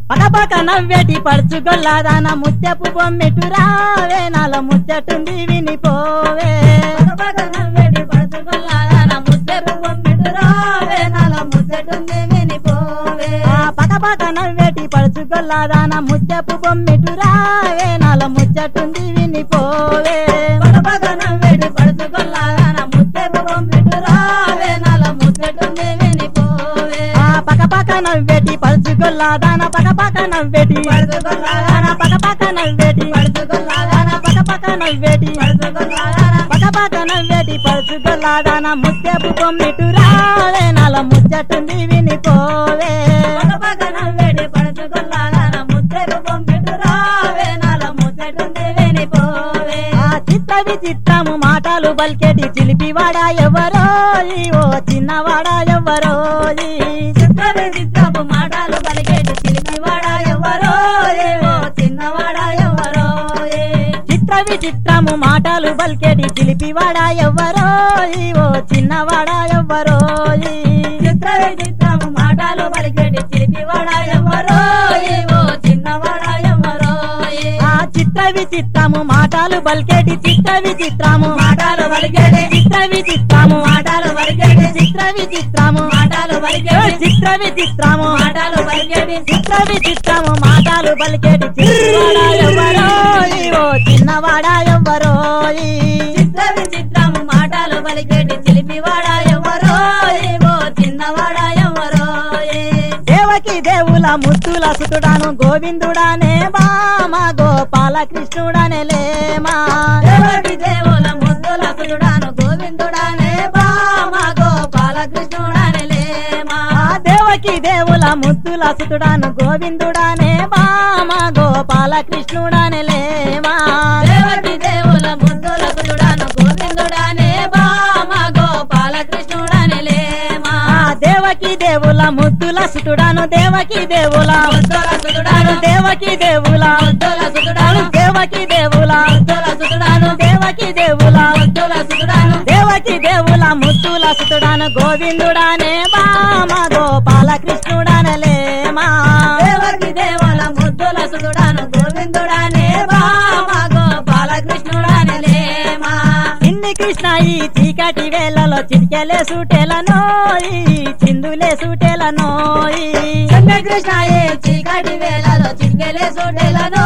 పకపక నవ్వేటి పడుచుగొల్లాదాన ముత్యపు బొమ్మెటురా వేనాల ముచ్చటుంది వినిపోవే పగపగ నవ్వేటి పడుచుకొల్లాదాన ముద్దెపు బొమ్మెటురా వేనాల ముచ్చటుంది వినిపోవే. ఆ పకపక నవ్వేటి పడుచుగొల్లాదాన ముత్యపు బొమ్మెటురా వేనాల ముచ్చటుంది వినిపోవే పగపగ నవ్వేటి పడుచుకొల్లాదాన ముద్దెపు బొమ్మెటురా వేనాల ముచ్చటుంది వినిపోవే. ఆ పకపక నవ్వేటి పడుచుగొల్లాదాన పకపక నవ్వేటి పడుచుకొల్లాదాన పకపక నవ్వేటి పడుచుకొల్లాదాన పకపక నవ్వేటి పడుచుకొల్లాదాన పకపక నవ్వేటి పడుచుగొల్లాదాన ముత్యపు బొమ్మెటురా వేనాల ముచ్చటుంది వినిపోవే పగపగ నవ్వేటి పడుచుకొల్లాదాన ముద్దెపు బొమ్మెటురా వేనాల ముచ్చటుంది వినిపోవే. ఆ చిత్ర విచిత్రము మాటలు బల్కెటి చిలిపివాడా ఎవరో ఈ ఓ చిన్నవాడా ఎవరో ఈ. చిత్ర విచిత్రపు మాటలు పలికేటి చిలిపివాడా ఎవరో ఏవో చిన్నవాడా ఎవరో ఏ. చిత్ర విచిత్రము మాటలు బల్కెటి చిలిపివాడా ఎవరో ఈ ఓ చిన్నవాడా ఎవరో ఈ. చిత్ర విచిత్రపు మాటలు పలికేటి చిలిపివాడా ఎవరో ఏవో చిన్నవాడా ఎవరో ఏ. ఆ చిత్ర విచిత్రము మాటలు బల్కెటి చిత్ర విచిత్రము మాటలు పలికేటి చిత్ర విచిత్రము మాటలు పలికేటి చిత్ర విచిత్రము మాటలు ఏ పలికేటి చిత్ర విచిత్రము మాటలు పలికేటి చిత్ర విచిత్రము మాటలు బలికేటి చిన్నవాడా ఎవరో ఈ ఓ చిన్నవాడా ఎవరో ఈ. చిత్ర విచిత్రము మాటలు పలికేటి చిలిపివాడా ఎవరో ఏవో చిన్నవాడా ఎవరో ఏ. దేవకి దేవుల ముద్దుల సుతుడాను గోవిందుడానే బామ గోపాల కృష్ణుడనే లేమా దేవకి దేవుల ముద్దుల సుడుడాను గోవిందుడానే బామ గోపాల కృష్ణుడానే లేమా ఆ దేవకి దేవుల ముద్దుల సుతుడాను గోవిందుడానే బామ గోపాల కృష్ణుడనే లేమా దేవకి దేవుల ముద్దుల సుడుడాను గోవిందుడానే బామ గోపాల కృష్ణుడానే లేమా ఆ దేవకి దేవుల ముద్దుల సుతుడాను దేవకి దేవుల ముద్దుల సుడుడాను దేవకి దేవుల ముద్దుల సుడుడాను దేవకి దేవుల ముద్దుల సుడుడాను దేవకి దేవుల ముద్దుల సుడుడాను దేవకి దేవుల ముద్దుల సుతుడాను గోవిందుడానే బామ గోపాల కృష్ణుడనలేమా దేవకి దేవుల ముద్దుల సుడుడాను గోవిందుడానే బామ గోపాల కృష్ణుడానే లేమా చిన్ని కృష్ణ ఈ చీకటి వేళలో చిటికెలే సూటెలనోయి చిందులే సూటెలనోయి కృష్ణ ఏ చీకటి వేళలో చిక్కెలే సుడెలను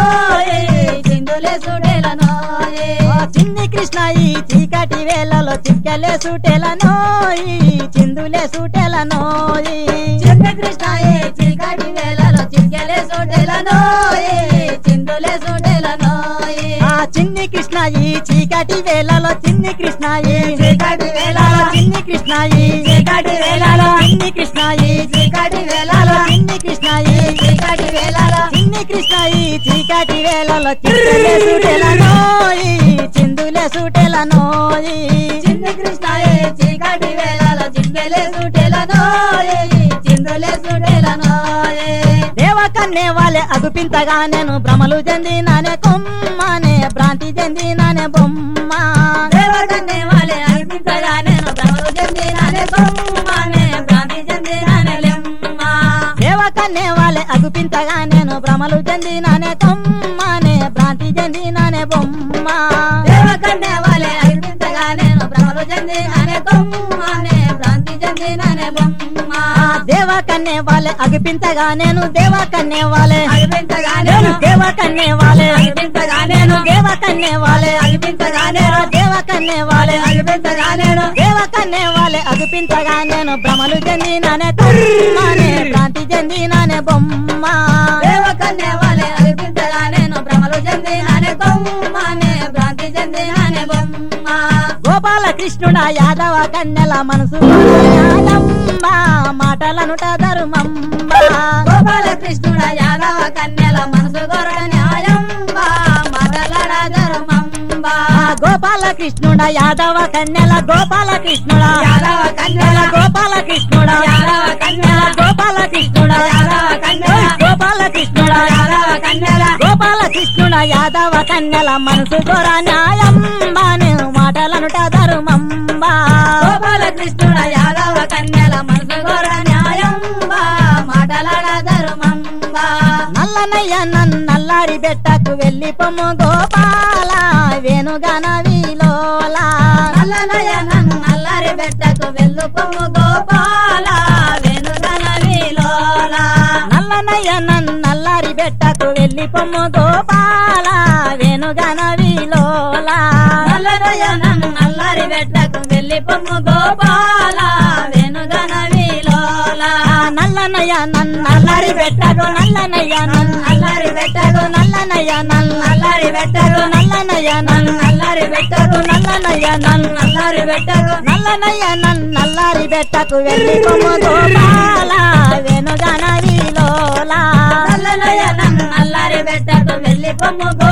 చిందులే సుడెలను ఓ చిన్ని కృష్ణ ఈ చీకటి వేళలో చిటికెలే సూటెలనోయి చిందులే సూటెలనోయి చిన్న కృష్ణ ఏ చీకటి వేళలో చిక్కెలే సుడెలను చిందులే సుడెలను ఆ చిన్ని కృష్ణ ఈ చీకటి వేళలో చిన్ని కృష్ణ ఈ చీకటి వేళలో చిన్ని కృష్ణ ఈ చీకటి వేళలో చిన్ని కృష్ణ ఈ చీకటి వేళలో చిన్ని కృష్ణ ఈ చీకటి వేళలో చిన్ని కృష్ణ ఈ చీకటి వేళలో చిందులే సూటెలనోయి చిందులే సూటెలనోయి చిన్న కృష్ణ ఏ చీకటి వేళలో చిక్కెలే సుడెలను చిందులే సుడెలను దేవకన్నే వాళ్ళే అగుపింతగా నేను భ్రమలు చెందినానే కొమ్మనే భ్రాంతి చెందినానే బొమ్మ దేవకన్నే వాలే అనిపించగా నేను బ్రహ్మలు చెందినానే బొమ్మనే భ్రాంతి చెందినానే లెమ్మ దేవకన్నే వాళ్ళే అగుపింతగా నేను భ్రమలు చెందినానే కొమ్మనే భ్రాంతి చెందినానే బొమ్మ దేవకన్నే వాలే అనిపించగా నేను బ్రహ్మలు చెందినానే బొమ్మనే భ్రాంతి చెందినానే బొమ్మ ఆ దేవకన్నే వాళ్ళే అగుపింతగా నేను దేవకన్నే వాళ్ళే అనిపించగా నేను నేను దేవకన్నే వాళ్ళే అనిపించగా నేను దేవకన్నే వాళ్ళే అనిపించగా నేను దేవకన్నే వాళ్ళే అనిపించగా నేను దేవకన్నే వాళ్ళే అగుపించగా నేను భ్రమలు చెందినానే తమ్మనే భ్రాంతి చెందినానే బొమ్మ దేవకన్నే వాలే అనిపించగా నేను భ్రమలు చెందినానే బొమ్మనే భ్రాంతి చెందినానే బొమ్మ గోపాల కృష్ణుడ యాదవ కన్నెల మనసు యాదమ్మ మాటలనుట ధర్మంబ గోపాల కృష్ణుడ యాదవ కన్యల మనసు గొరడ న్యాయంబ మాటలడ ధర్మంబ ఆ గోపాల కృష్ణుడ యాదవ కన్నెల గోపాల కృష్ణుడ యాదవ కన్యల గోపాల కృష్ణుడ యాదవ కన్యల గోపాల కృష్ణుడ యాదవ కన్యల గోపాల కృష్ణుడ యాదవ కన్యల గోపాల కృష్ణుడ యాదవ కన్నెల మనసు గొర న్యాయంబ నేను మాటలనుట ధర్మంబ గోపాల కృష్ణుడ యాదవ కన్యల మనసు గొర న్యాయంబ మాటలడ ధర్మంబ నల్లనయ్య నన్నల్లారి బెట్టకు వెళ్ళి పొమ్ము గోపాల వేణుగన వీలోలా నల్లనయ నన్ను నల్లరి బెట్టకు వెళ్ళు పొమ్ము గోపాల వెనుగన విలోల నల్లనయ్య నన్నల్లారి బెట్టకు వెళ్ళి పొమ్ము గోపాల వేణుగన వీలోలా నల్లనయ నన్ను నల్లరి బెట్టకు వెళ్ళి పొమ్ము గోపాల వెనుగన విలోల నల్లనయ్య నన్నల్లారి బెట్టకు నల్లనయ్య నల్లరి బెట్టకు నల్లనయ్య నల్లరి బెట్టకు నల్లనయ్య నల్లరి బెట్టకు నల్లనయ్య నల్లరి బెట్టకు నల్లనయ్య నల్లరి బెట్టకు వెళ్ళి పొమ్ము గోపాల వేణుగన వీలోలా నల్లనయ నన్ను నల్లరి బెట్టకు వెళ్ళి పొమ్ము